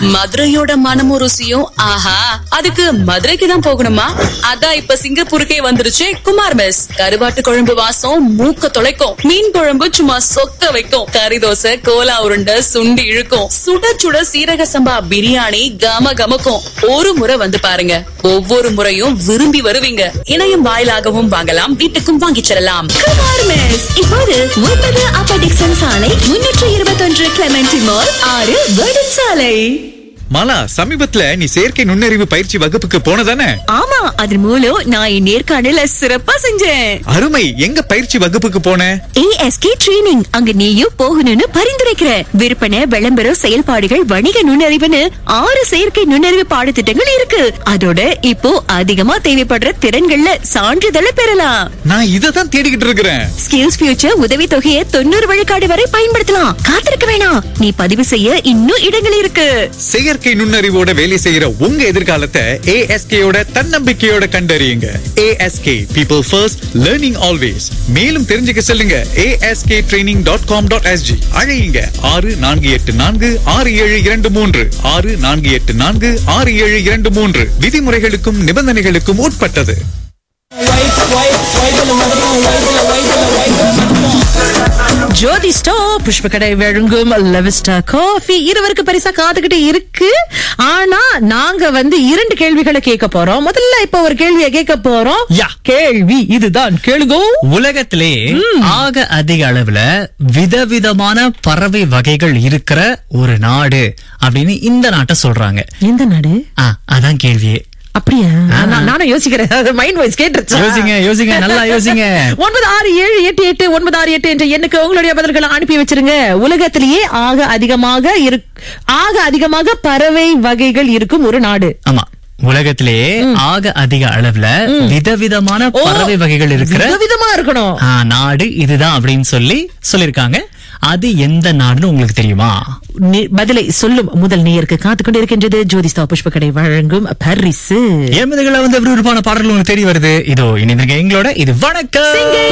மதுரையோட மனமும் ருசியும் ஆஹா அதுக்கு மதுரைக்கு தான் போகணுமா அதான் இப்ப சிங்கப்பூருக்கே வந்துருச்சு குமார் மெஸ் கருவாட்டு குழம்பு வாசம் மூக்க தொலைக்கும் மீன் குழம்பு சும்மா சொக்க வைக்கும் கறி தோசை கோலா உருண்டை சுண்டி இழுக்கும் சுட சுட சீரக சம்பா பிரியாணி கம கமக்கும் ஒரு முறை வந்து பாருங்க ஒவ்வொரு முறையும் விரும்பி வருவீங்க இணையம் வாயிலாகவும் வாங்கலாம் வீட்டுக்கும் வாங்கிச் செல்லலாம் குமார் மெஸ் இப்போது ஒன்பது அப்ப டிக்சன் சாலை முன்னூற்று இருபத்தொன்று கிளமெண்டி மால் ஆறு வேர்டன் சாலை மாலா சமீபத்துல நீ செயற்கை நுண்ணறிவு பயிற்சி வகுப்புக்கு போனதானே ஆமா அது மூலம் நான் என் நேர்காணல சிறப்பா செஞ்சேன் அருமை எங்க பயிற்சி வகுப்புக்கு போன ஏஎஸ்கே ட்ரெய்னிங் அங்க நீயும் போகணும்னு பரிந்துரைக்கிற விற்பனை விளம்பரம் செயல்பாடுகள் வணிக நுண்ணறிவுன்னு ஆறு செயற்கை நுண்ணறிவு பாடத்திட்டங்கள் இருக்கு அதோட இப்போ அதிகமா தேவைப்படுற திறன்கள்ல சான்றிதழை பெறலாம் நான் இதை தான் தேடிக்கிட்டு இருக்கிறேன் ஸ்கில்ஸ் ஃபியூச்சர் உதவி தொகையை தொண்ணூறு விழுக்காடு வரை பயன்படுத்தலாம் காத்திருக்க வேணாம் நீ பதிவு செய்ய இன்னும் இடங்கள் இருக்கு செயற்கை நுண்ணறிவோட வேலை செய்யற உங்க எதிர்காலத்தை ஏஎஸ்கேயோட தன்னம்பிக்கையோட கண்டறியுங்க ASK people first learning always மேலும் தெரிஞ்சுக்க செல்லுங்க ASK training dot com dot SG அழையுங்க ஆறு நான்கு எட்டு நான்கு ஆறு ஏழு இரண்டு மூன்று ஆறு நான்கு எட்டு நான்கு ஆறு ஏழு இரண்டு மூன்று விதிமுறைகளுக்கும் நிபந்தனைகளுக்கும் உட்பட்டது ஜோதி ஸ்டோ புஷ்பக்கடை வழங்கும் லெவிஸ்டா காஃபி இருவருக்கு பரிசா காத்துக்கிட்டு இருக்கு ஆனா நாங்க வந்து இரண்டு கேள்விகளை கேட்க போறோம் முதல்ல இப்ப ஒரு கேள்வியை கேட்க போறோம் யா. கேள்வி இதுதான் கேளுங்க உலகத்திலே ஆக அதிக அளவுல விதவிதமான பறவை வகைகள் இருக்கிற ஒரு நாடு அப்படின்னு இந்த நாட்டை சொல்றாங்க எந்த நாடு ஆ, அதான் கேள்வியே அப்படியா நான் நானும் யோசிக்கிறேன் மைண்ட் வாய்ஸ் கேட்டுருச்சு யோசிங்க யோசிங்க நல்லா யோசிங்க ஒன்பது ஆறு ஏழு எட்டு எட்டு ஒன்பது ஆறு எட்டு என்ற எண்ணுக்கு உங்களுடைய பதில்களை அனுப்பி வச்சிருங்க உலகத்திலேயே ஆக அதிகமாக இரு ஆக அதிகமாக பறவை வகைகள் இருக்கும் ஒரு நாடு ஆமா உலகத்திலேயே ஆக அதிக அளவுல விதவிதமான பறவை வகைகள் இருக்கிற விதவிதமா இருக்கணும் ஆ, நாடு இதுதான் அப்படின்னு சொல்லி சொல்லிருக்காங்க அது எந்த நாடுன்னு உங்களுக்கு தெரியுமா நி- பதிலை சொல்லும் முதல் நேயருக்கு காத்துக் கொண்டிருக்கின்றது ஜோதிஸ்தா புஷ்பக்கடை வழங்கும் பரிசு என் வந்து விறுவிறுப்பான பாடல்கள் உங்களுக்கு தெரிய வருது இதோ இணைந்திருக்க எங்களோட இது வணக்கம்